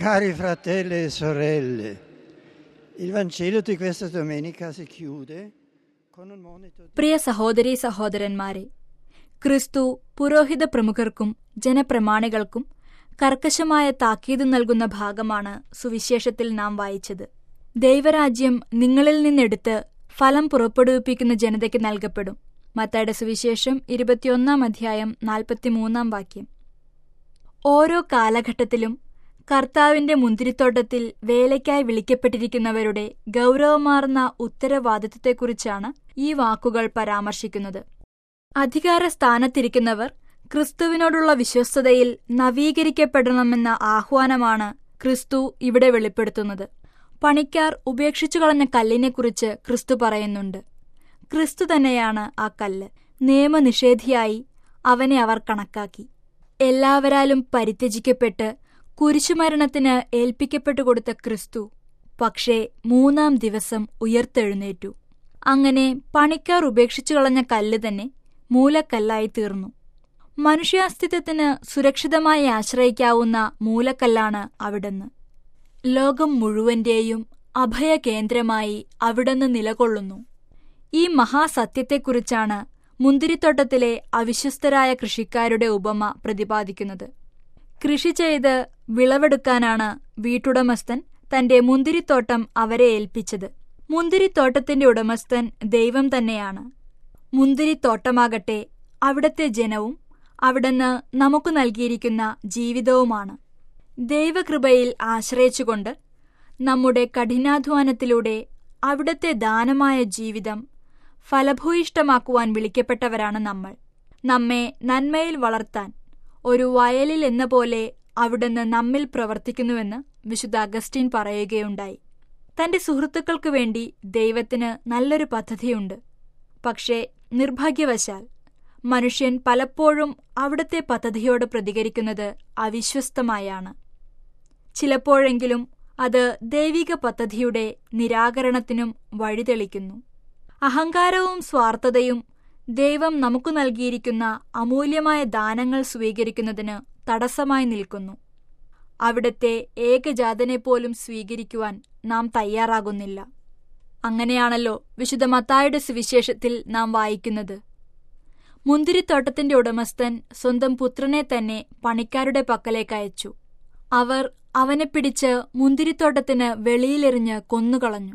Cari fratelli e sorelle, il Vangelo di questa domenica si chiude con un monito di പ്രിയ സഹോദരീ സഹോദരന്മാരെ ക്രിസ്തു പുരോഹിത പ്രമുഖർക്കും ജനപ്രമാണികൾക്കും കർക്കശമായ താക്കീത് നൽകുന്ന ഭാഗമാണ് സുവിശേഷത്തിൽ നാം വായിച്ചത് ദൈവരാജ്യം നിങ്ങളിൽ നിന്നെടുത്ത് ഫലം പുറപ്പെടുവിപ്പിക്കുന്ന ജനതയ്ക്ക് നൽകപ്പെടും മത്തായുടെ സുവിശേഷം ഇരുപത്തിയൊന്നാം അധ്യായം നാൽപ്പത്തിമൂന്നാം വാക്യം ഓരോ കാലഘട്ടത്തിലും കർത്താവിന്റെ മുന്തിരിത്തോട്ടത്തിൽ വേലയ്ക്കായി വിളിക്കപ്പെട്ടിരിക്കുന്നവരുടെ ഗൗരവമാർന്ന ഉത്തരവാദിത്വത്തെക്കുറിച്ചാണ് ഈ വാക്കുകൾ പരാമർശിക്കുന്നത് അധികാര സ്ഥാനത്തിരിക്കുന്നവർ ക്രിസ്തുവിനോടുള്ള വിശ്വസ്തതയിൽ നവീകരിക്കപ്പെടണമെന്ന ആഹ്വാനമാണ് ക്രിസ്തു ഇവിടെ വെളിപ്പെടുത്തുന്നത് പണിക്കാർ ഉപേക്ഷിച്ചു കളഞ്ഞ കല്ലിനെക്കുറിച്ച് ക്രിസ്തു പറയുന്നുണ്ട് ക്രിസ്തു തന്നെയാണ് ആ കല്ല് നിയമനിഷേധിയായി അവനെ അവർ കണക്കാക്കി എല്ലാവരാലും പരിത്യജിക്കപ്പെട്ട് കുരിശുമരണത്തിന് ഏൽപ്പിക്കപ്പെട്ടു കൊടുത്ത ക്രിസ്തു പക്ഷേ മൂന്നാം ദിവസം ഉയർത്തെഴുന്നേറ്റു അങ്ങനെ പണിക്കാർ ഉപേക്ഷിച്ചു കളഞ്ഞ കല്ല് തന്നെ മൂലക്കല്ലായി തീർന്നു മനുഷ്യാസ്തിത്വത്തിന് സുരക്ഷിതമായി ആശ്രയിക്കാവുന്ന മൂലക്കല്ലാണ് അവിടുന്ന് ലോകം മുഴുവന്റെയും അഭയകേന്ദ്രമായി അവിടുന്ന് നിലകൊള്ളുന്നു ഈ മഹാസത്യത്തെക്കുറിച്ചാണ് മുന്തിരിത്തോട്ടത്തിലെ അവിശ്വസ്തരായ കൃഷിക്കാരുടെ ഉപമ പ്രതിപാദിക്കുന്നത് കൃഷി ചെയ്ത് വിളവെടുക്കാനാണ് വീട്ടുടമസ്ഥൻ തന്റെ മുന്തിരിത്തോട്ടം അവരെ ഏൽപ്പിച്ചത് മുന്തിരിത്തോട്ടത്തിന്റെ ഉടമസ്ഥൻ ദൈവം തന്നെയാണ് മുന്തിരിത്തോട്ടമാകട്ടെ അവിടത്തെ ജനവും അവിടുന്ന് നമുക്ക് നൽകിയിരിക്കുന്ന ജീവിതവുമാണ് ദൈവകൃപയിൽ ആശ്രയിച്ചുകൊണ്ട് നമ്മുടെ കഠിനാധ്വാനത്തിലൂടെ അവിടത്തെ ദാനമായ ജീവിതം ഫലഭൂയിഷ്ടമാക്കുവാൻ വിളിക്കപ്പെട്ടവരാണ് നമ്മൾ നമ്മെ നന്മയിൽ വളർത്താൻ ഒരു വയലിൽ എന്ന പോലെ അവിടുന്ന് നമ്മിൽ പ്രവർത്തിക്കുന്നുവെന്ന് വിശുദ്ധ അഗസ്റ്റിൻ പറയുകയുണ്ടായി തന്റെ സുഹൃത്തുക്കൾക്ക് വേണ്ടി ദൈവത്തിന് നല്ലൊരു പദ്ധതിയുണ്ട് പക്ഷേ നിർഭാഗ്യവശാൽ മനുഷ്യൻ പലപ്പോഴും അവിടുത്തെ പദ്ധതിയോട് പ്രതികരിക്കുന്നത് അവിശ്വസ്തമായാണ് ചിലപ്പോഴെങ്കിലും അത് ദൈവിക പദ്ധതിയുടെ നിരാകരണത്തിനും വഴിതെളിക്കുന്നു അഹങ്കാരവും സ്വാർത്ഥതയും ദൈവം നമുക്ക് നൽകിയിരിക്കുന്ന അമൂല്യമായ ദാനങ്ങൾ സ്വീകരിക്കുന്നതിന് തടസ്സമായി നിൽക്കുന്നു അവിടത്തെ ഏകജാതനെപ്പോലും സ്വീകരിക്കുവാൻ നാം തയ്യാറാകുന്നില്ല അങ്ങനെയാണല്ലോ വിശുദ്ധ മത്തായുടെ സുവിശേഷത്തിൽ നാം വായിക്കുന്നത് മുന്തിരിത്തോട്ടത്തിന്റെ ഉടമസ്ഥൻ സ്വന്തം പുത്രനെ തന്നെ പണിക്കാരുടെ പക്കലേക്ക് അയച്ചു അവർ അവനെ പിടിച്ച് മുന്തിരിത്തോട്ടത്തിന് വെളിയിലെറിഞ്ഞ് കൊന്നുകളഞ്ഞു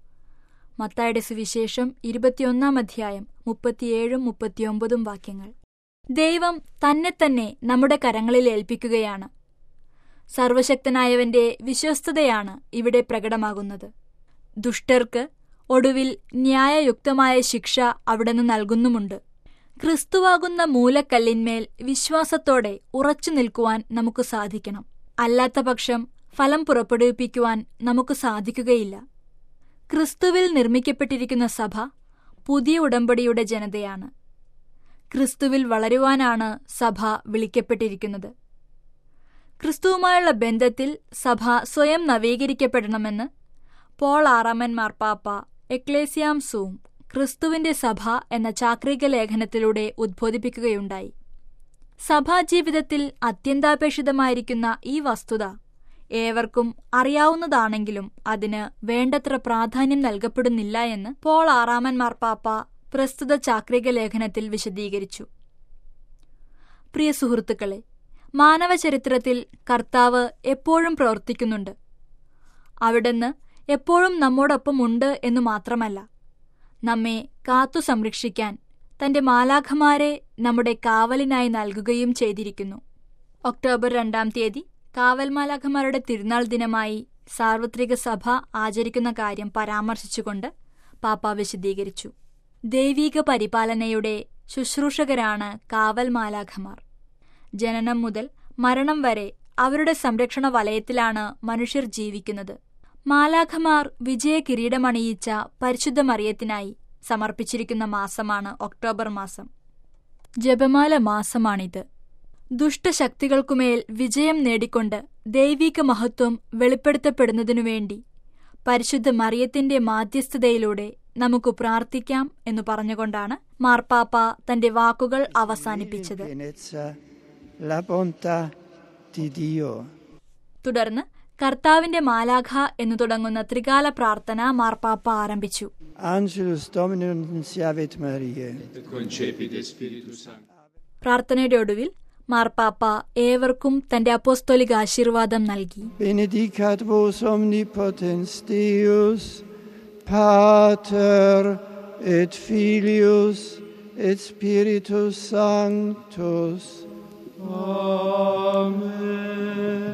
മത്തായുടെ സുവിശേഷം ഇരുപത്തിയൊന്നാം അധ്യായം മുപ്പത്തിയേഴും മുപ്പത്തിയൊമ്പതും വാക്യങ്ങൾ ദൈവം തന്നെ തന്നെ നമ്മുടെ കരങ്ങളിൽ ഏൽപ്പിക്കുകയാണ് സർവശക്തനായവന്റെ വിശ്വസ്തതയാണ് ഇവിടെ പ്രകടമാകുന്നത് ദുഷ്ടർക്ക് ഒടുവിൽ ന്യായയുക്തമായ ശിക്ഷ അവിടുന്ന് നൽകുന്നുമുണ്ട് ക്രിസ്തുവാകുന്ന മൂലക്കല്ലിന്മേൽ വിശ്വാസത്തോടെ ഉറച്ചു നിൽക്കുവാൻ നമുക്ക് സാധിക്കണം അല്ലാത്തപക്ഷം ഫലം പുറപ്പെടുവിപ്പിക്കുവാൻ നമുക്ക് സാധിക്കുകയില്ല ക്രിസ്തുവിൽ നിർമ്മിക്കപ്പെട്ടിരിക്കുന്ന സഭ പുതിയ ഉടമ്പടിയുടെ ജനതയാണ് ക്രിസ്തുവിൽ വളരുവാനാണ് സഭ വിളിക്കപ്പെട്ടിരിക്കുന്നത് ക്രിസ്തുവുമായുള്ള ബന്ധത്തിൽ സഭ സ്വയം നവീകരിക്കപ്പെടണമെന്ന് പോൾ ആറാമൻ മാർപ്പാപ്പ എക്ലേസിയാം സൂം ക്രിസ്തുവിന്റെ സഭ എന്ന ചാക്രിക ലേഖനത്തിലൂടെ ഉദ്ബോധിപ്പിക്കുകയുണ്ടായി സഭാജീവിതത്തിൽ അത്യന്താപേക്ഷിതമായിരിക്കുന്ന ഈ വസ്തുത ഏവർക്കും അറിയാവുന്നതാണെങ്കിലും അതിന് വേണ്ടത്ര പ്രാധാന്യം നൽകപ്പെടുന്നില്ല എന്ന് പോൾ ആറാമൻ മാർപ്പാപ്പ പ്രസ്തുത ചാക്രിക ലേഖനത്തിൽ വിശദീകരിച്ചു പ്രിയ സുഹൃത്തുക്കളെ മാനവചരിത്രത്തിൽ കർത്താവ് എപ്പോഴും പ്രവർത്തിക്കുന്നുണ്ട് അവിടുന്ന് എപ്പോഴും നമ്മോടൊപ്പമുണ്ട് എന്നു മാത്രമല്ല നമ്മെ കാത്തു സംരക്ഷിക്കാൻ തന്റെ മാലാഖമാരെ നമ്മുടെ കാവലിനായി നൽകുകയും ചെയ്തിരിക്കുന്നു ഒക്ടോബർ രണ്ടാം തീയതി കാവൽ മാലാഖമാരുടെ തിരുനാൾ ദിനമായി സാർവത്രിക സഭ ആചരിക്കുന്ന കാര്യം പരാമർശിച്ചുകൊണ്ട് പാപ്പ വിശദീകരിച്ചു ദൈവീക പരിപാലനയുടെ ശുശ്രൂഷകരാണ് കാവൽ മാലാഖമാർ ജനനം മുതൽ മരണം വരെ അവരുടെ സംരക്ഷണ വലയത്തിലാണ് മനുഷ്യർ ജീവിക്കുന്നത് മാലാഖമാർ വിജയ കിരീടമണിയിച്ച പരിശുദ്ധ മറിയത്തിനായി സമർപ്പിച്ചിരിക്കുന്ന മാസമാണ് ഒക്ടോബർ മാസം ജപമാല മാസമാണിത് ദുഷ്ടശക്തികൾക്കുമേൽ വിജയം നേടിക്കൊണ്ട് ദൈവിക മഹത്വം വെളിപ്പെടുത്തപ്പെടുന്നതിനുവേണ്ടി പരിശുദ്ധ മറിയത്തിന്റെ മാധ്യസ്ഥതയിലൂടെ നമുക്ക് പ്രാർത്ഥിക്കാം എന്ന് പറഞ്ഞുകൊണ്ടാണ് മാർപ്പാപ്പ തന്റെ വാക്കുകൾ അവസാനിപ്പിച്ചത് pienezza la bontà di Dio. തുടർന്ന് കർത്താവിന്റെ മാലാഖ എന്നു തുടങ്ങുന്ന ത്രികാല പ്രാർത്ഥന മാർപ്പാപ്പ ആരംഭിച്ചു Angelus Domini Siavet Mariae. concepit Spiritus Sancti. പ്രാർത്ഥനയുടെ ഒടുവിൽ മാർപ്പാപ്പ ഏവർക്കും തന്റെ അപ്പോസ്തോലിക ആശീർവാദം നൽകി Benedicat vos omnipotens Deus, Pater et Filius et Spiritus Sanctus. Amen.